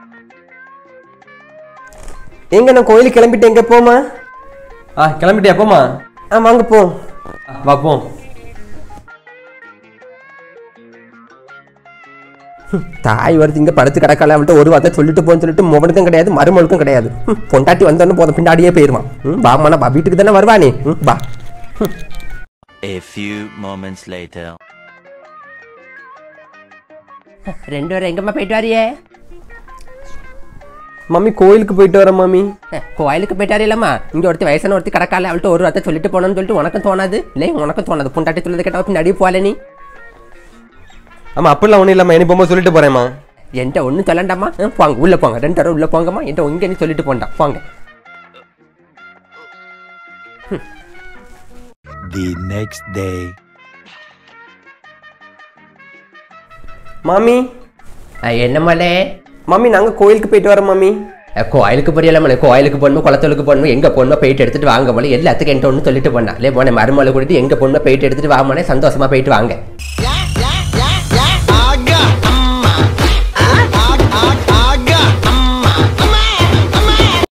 எங்க நான் கோயிலுக்கு கிளம்பிட்டு எங்க போமா ஆ கிளம்பிட்டியா போமா ஆ வாங்க போ வா போ தாய் வருது இங்க படுத்து கிடக்கல அவள்கிட்ட ஒரு வார்த்தை சொல்லிட்டு போன்னு சொல்லிட்டு முகனுக்கும் கிடையாது மருமகளுக்கும் கிடையாது ஹம், பொண்டாட்டி வந்தோன்னு போதும் பின்னாடியே போயிருவான் ம், வாமாண்ணா வா வீட்டுக்கு தானே வருவானே ம், வா A few moments later. ரெண்டு பேரும் எங்கம்மா போயிட்டு வரியே மம்மி கோயிலுக்கு போயிட்டு வரேன் மம்மி அஹ், கோயிலுக்கு போயிட்டு வரையிலம்மா இங்க ஒருத்தி வயசான ஒருத்தி கிடக்கால அவள்கிட்ட ஒரு வார்த்தை சொல்லிட்டு போனோம்னு சொல்லிட்டு உனக்கும் தோணாது இல்லை உனக்கும் தோணாது பொண்டாட்டி சொல்லுறது கேட்டா பின்னாடியே போகல நீ ஆமா அப்படிலாம் ஒன்றும் இல்லைம்மா இனி போகும்போது சொல்லிட்டு போறேம்மா என்கிட்ட ஒன்றும் சொல்லண்டாமா அஹ், போங்க உள்ள போங்க ரெண்டு தடவை உள்ள போங்கம்மா என்கிட்ட இங்கே நீ சொல்லிட்டு போண்டா போங்க The next day. மாமி அஹ், என்னம்மாலே மம்மி நாங்க கோயிலுக்கு போயிட்டு வரோம் மம்மி அஹ், கோயிலுக்கு போறியலாமலே கோயிலுக்கு போகணும் குளத்தலுக்கு போகணும் எங்கே போகணும் போயிட்டு எடுத்துட்டு வாங்க மலே எல்லாத்துக்கும் என்கிட்ட ஒன்று சொல்லிட்டு போனா இல்லை போனேன் மருமலை கூட்டிட்டு எங்கே போகணும் போயிட்டு எடுத்துட்டு வாமனே சந்தோஷமா போயிட்டு வாங்க